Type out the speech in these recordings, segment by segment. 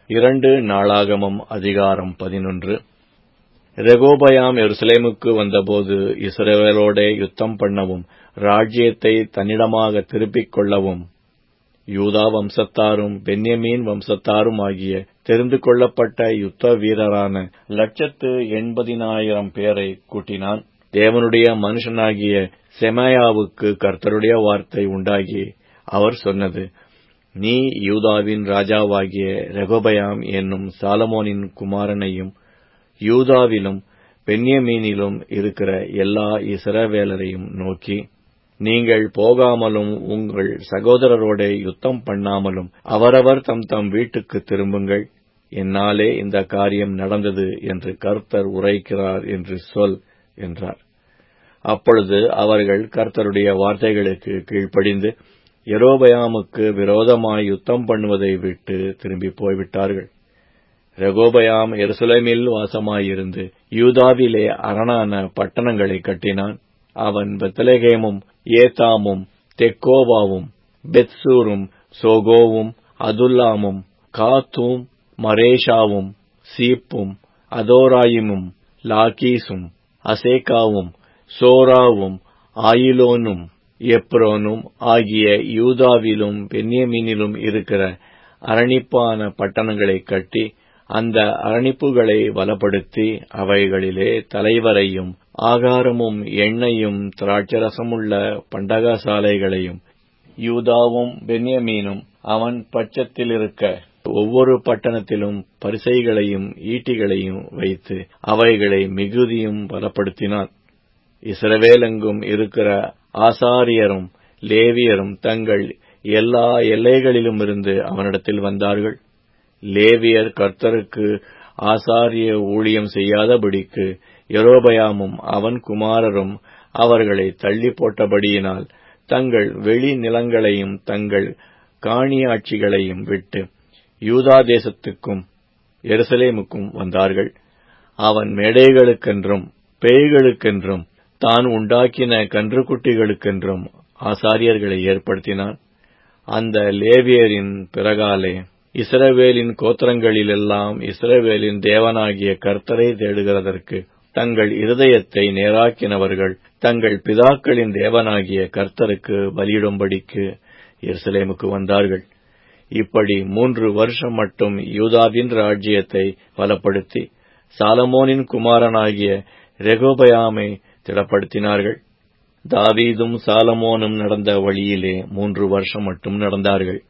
இரண்டு நாளாகமம் அதிகாரம் பதினொன்று ரெகோபயாம் எருசலேமுக்கு வந்தபோது இஸ்ரவேலோடே யுத்தம் பண்ணவும் ராஜ்யத்தை தன்னிடமாக திருப்பிக் கொள்ளவும் யூதா வம்சத்தாரும் பென்யமீன் வம்சத்தாரும் ஆகிய தெரிந்து கொள்ளப்பட்ட யுத்த வீரரான லட்சத்து எண்பதினாயிரம் பேரை கூட்டினான் தேவனுடைய மனுஷனாகிய செமாயாவுக்கு கர்த்தருடைய வார்த்தை உண்டாகி அவர் சொன்னது நீ யூதாவின் ராஜாவாகிய ரெகோபயாம் என்னும் சாலமோனின் குமாரனையும் யூதாவிலும் பென்யமீனிலும் இருக்கிற எல்லா இஸ்ரவேலரையும் நோக்கி நீங்கள் போகாமலும் உங்கள் சகோதரரோட யுத்தம் பண்ணாமலும் அவரவர் தம் தம் வீட்டுக்கு திரும்புங்கள் என்னாலே இந்த காரியம் நடந்தது என்று கர்த்தர் உரைக்கிறார் என்று சொல் என்றார் அப்பொழுது அவர்கள் கர்த்தருடைய வார்த்தைகளுக்கு கீழ்ப்படிந்து எரோபயாமுக்கு விரோதமாய் யுத்தம் பண்ணுவதை விட்டு திரும்பி போய்விட்டார்கள் ரெகோபயாம் எருசலேமில் வாசமாயிருந்து யூதாவிலே அரணான பட்டணங்களை கட்டினான் அவன் பெத்தலகேமும் ஏத்தாமும் தெக்கோவாவும் பெத்சூரும் சோகோவும் அதுல்லாமும் காத்தும் மரேஷாவும் சீப்பும் அதோராயிமும் லாக்கீசும் அசேக்காவும் சோராவும் ஆயிலோனும் எப்ரோனும் ஆகிய யூதாவிலும் பென்யமீனிலும் இருக்கிற அரணிப்பான பட்டணங்களை கட்டி அந்த அரணிப்புகளை வலப்படுத்தி அவைகளிலே தலைவரையும் ஆகாரமும் எண்ணெயும் திராட்சரசமுள்ள பண்டகசாலைகளையும் யூதாவும் பென்யமீனும் அவன் பட்சத்தில் இருக்க ஒவ்வொரு பட்டணத்திலும் பரிசைகளையும் ஈட்டிகளையும் வைத்து அவைகளை மிகுதியும் பலப்படுத்தினான் இஸ்ரவேலெங்கும் இருக்கிற ஆசாரியரும் லேவியரும் தங்கள் எல்லா எல்லைகளிலும் இருந்து அவனிடத்தில் வந்தார்கள் லேவியர் கர்த்தருக்கு ஆசாரிய ஊழியம் செய்யாதபடிக்கு எரோபயாமும் அவன் குமாரரும் அவர்களை தள்ளி போட்டபடியினால் தங்கள் வெளி நிலங்களையும் தங்கள் காணியாட்சிகளையும் விட்டு யூதா தேசத்துக்கும் எருசலேமுக்கும் வந்தார்கள் அவன் மேடைகளுக்கென்றும் பேய்களுக்கென்றும் தான் உண்டாக்கின கன்றுக்குட்டிகளுக்கென்றும் ஆசாரியர்களை ஏற்படுத்தினான் அந்த லேவியரின் பிறகாலே இஸ்ரவேலின் கோத்திரங்களிலெல்லாம் இஸ்ரவேலின் தேவனாகிய கர்த்தரை தேடுகிறதற்கு தங்கள் இருதயத்தை நேராக்கினவர்கள் தங்கள் பிதாக்களின் தேவனாகிய கர்த்தருக்கு பலியிடும்படிக்கு எருசலேமுக்கு வந்தார்கள் இப்படி மூன்று வருஷம் மட்டும் யூதாவின் ராஜ்யத்தை பலப்படுத்தி சாலமோனின் குமாரனாகிய ரெகோபயாமை திடப்படுத்தினார்கள் தாவீதும் சாலமோனும் நடந்த வழியிலே மூன்று வருஷம் மட்டும் நடந்தார்கள்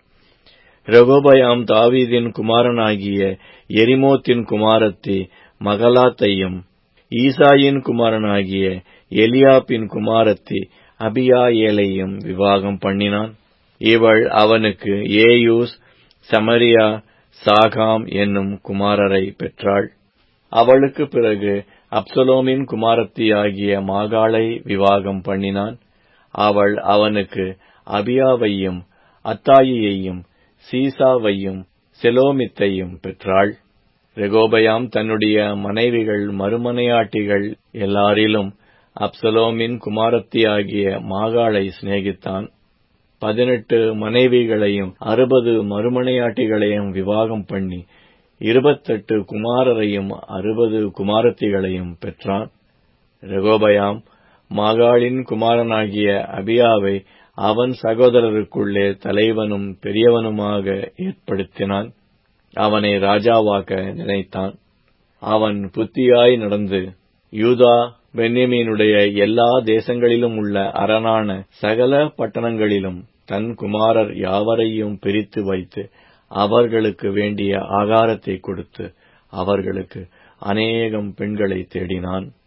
ரெகோபயாம் தாவீதின் குமாரனாகிய எரிமோத்தின் குமாரத்தி மகலாத்தையும் ஈசாயின் குமாரனாகிய எலியாப்பின் குமாரத்தி அபியாயேலையும் விவாகம் பண்ணினான் இவள் அவனுக்கு ஏயூஸ் சமரியா சாகாம் என்னும் குமாரரை பெற்றாள் அவளுக்கு பிறகு அப்சலோமின் குமாரத்தியாகிய மாகாளை விவாகம் பண்ணினான் அவள் அவனுக்கு அபியாவையும் அத்தாயியையும் சீசாவையும் செலோமித்தையும் பெற்றாள் ரெகோபயாம் தன்னுடைய மனைவிகள் மறுமனையாட்டிகள் எல்லாரிலும் அப்சலோமின் குமாரத்தியாகிய மாகாளை சிநேகித்தான் பதினெட்டு மனைவிகளையும் அறுபது மறுமனையாட்டிகளையும் விவாகம் பண்ணி இருபத்தெட்டு குமாரரையும் அறுபது குமாரத்திகளையும் பெற்றான் ரெகோபயாம் மாகாளின் குமாரனாகிய அபியாவை அவன் சகோதரருக்குள்ளே தலைவனும் பெரியவனுமாக ஏற்படுத்தினான் அவனை ராஜாவாக்க நினைத்தான் அவன் புத்தியாய் நடந்து யூதா பென்யமீனுடைய எல்லா தேசங்களிலும் உள்ள அரணான சகல பட்டணங்களிலும் தன் குமாரர் யாவரையும் பிரித்து வைத்து அவர்களுக்கு வேண்டிய ஆகாரத்தை கொடுத்து அவர்களுக்கு அநேகம் பெண்களை தேடினான்